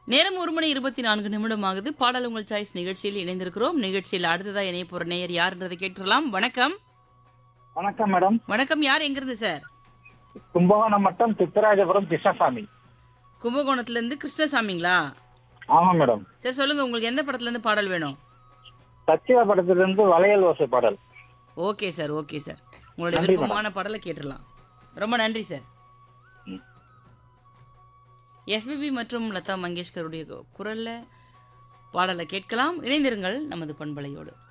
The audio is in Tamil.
நேரம் ஒரு மணி இருபத்தி நான்கு நிமிடம் ஆகுது பாடல் உங்கள் சாய்ஸ் நிகழ்ச்சியில் இணைந்திருக்கிறோம் நிகழ்ச்சியில் அடுத்ததா இணைய போற நேயர் யாருன்றதை கேட்டுடலாம் வணக்கம் வணக்கம் மேடம் வணக்கம் யார் எங்கிருந்து சார் கும்பகோணம் மட்டம் திப்பராஜபுரம் கிருஷ்ணசாமி கும்பகோணத்துல இருந்து கிருஷ்ணசாமிங்களா ஆமா மேடம் சார் சொல்லுங்க உங்களுக்கு எந்த படத்துல இருந்து பாடல் வேணும் சச்சிவா படத்திலிருந்து வளையல் ஓசை பாடல் ஓகே சார் ஓகே சார் உங்களுடைய நன்றி, விருப்பமான பாடலை கேட்டுடலாம் ரொம்ப நன்றி சார் ம். எஸ்பிபி மற்றும் லதா மங்கேஷ்கருடைய குரல்ல பாடலை கேட்கலாம் இணைந்திருங்கள் நமது பண்பலையோடு